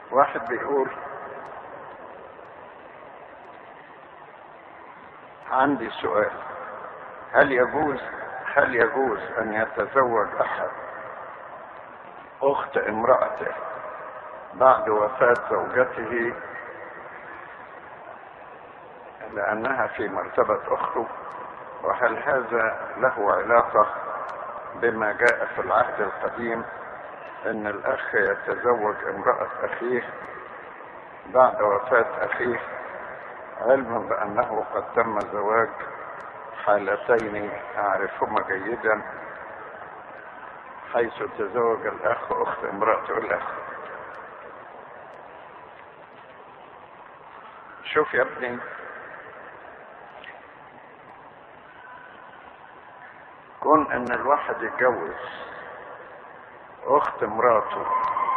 واحد بيقول عندي سؤال هل يجوز هل يجوز ان يتزوج احد اخت امرأته بعد وفاة زوجته لانها في مرتبة اخته وهل هذا له علاقة بما جاء في العهد القديم ان الاخ يتزوج امرأة اخيه بعد وفاة اخيه علما بانه قد تم زواج حالتين اعرفهما جيدا حيث تزوج الاخ اخت امرأته الاخ شوف يا ابني كون ان الواحد يتجوز اخت مراته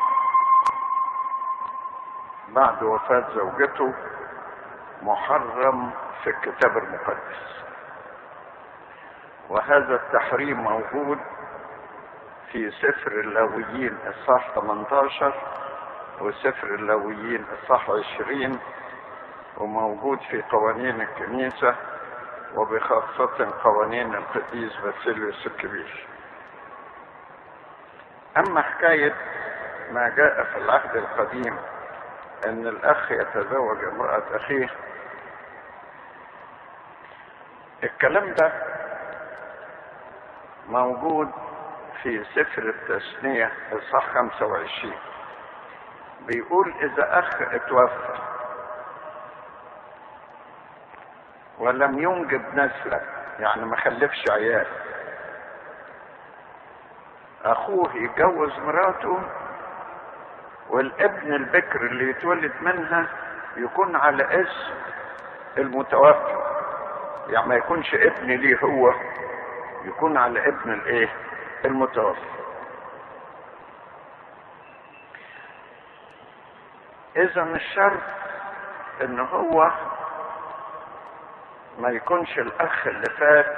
بعد وفاة زوجته محرم في الكتاب المقدس وهذا التحريم موجود في سفر اللاويين اصحاح 18 وسفر اللاويين اصحاح 20 وموجود في قوانين الكنيسة وبخاصة قوانين القديس باسيليوس الكبير اما حكاية ما جاء في العهد القديم ان الاخ يتزوج امرأة اخيه الكلام ده موجود في سفر التثنية اصحاح 25 بيقول اذا اخ اتوفى ولم ينجب نسلا يعني ما خلفش عيال اخوه يتجوز مراته والابن البكر اللي يتولد منها يكون على اسم المتوفى يعني ما يكونش ابن ليه هو يكون على ابن الايه المتوفى اذا الشرط ان هو ما يكونش الاخ اللي فات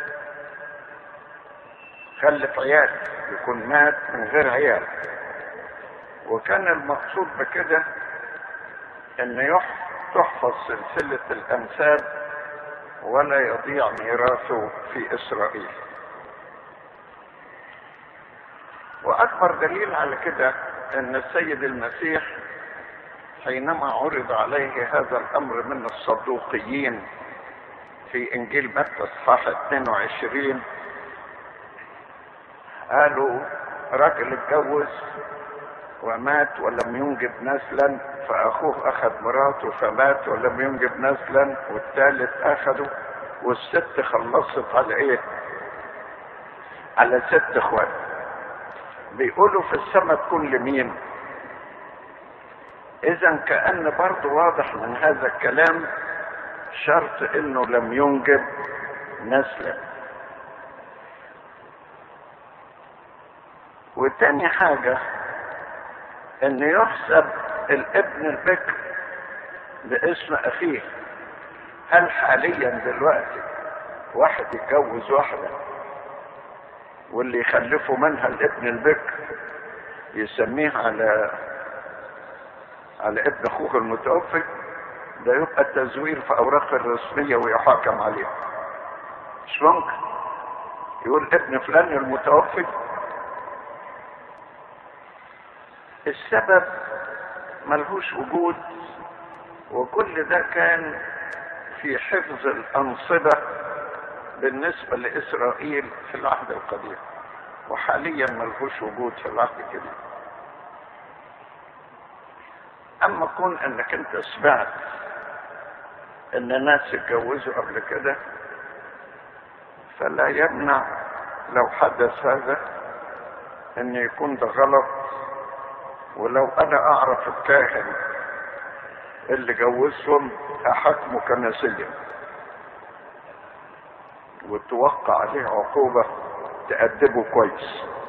خلف عيال يكون مات من غير عيال وكان المقصود بكده ان تحفظ سلسلة الانساب ولا يضيع ميراثه في اسرائيل واكبر دليل على كده ان السيد المسيح حينما عرض عليه هذا الامر من الصدوقيين في انجيل متى اصحاح 22 قالوا راجل اتجوز ومات ولم ينجب نسلا فاخوه اخذ مراته فمات ولم ينجب نسلا والثالث اخذه والست خلصت على ايه على ست اخوات بيقولوا في السماء تكون لمين اذا كان برضه واضح من هذا الكلام شرط انه لم ينجب نسلا وتاني حاجة ان يحسب الابن البكر باسم اخيه هل حاليا دلوقتي واحد يتجوز واحدة واللي يخلفه منها الابن البكر يسميه على على ابن اخوه المتوفي ده يبقى التزوير في اوراق الرسمية ويحاكم عليه مش ممكن يقول ابن فلان المتوفي السبب ملهوش وجود وكل ده كان في حفظ الأنصبة بالنسبة لإسرائيل في العهد القديم وحاليا ملهوش وجود في العهد الجديد أما كون أنك أنت سمعت أن ناس اتجوزوا قبل كده فلا يمنع لو حدث هذا أن يكون ده غلط ولو انا اعرف الكاهن اللي جوزهم احاكمه كنسيا وتوقع عليه عقوبة تأدبه كويس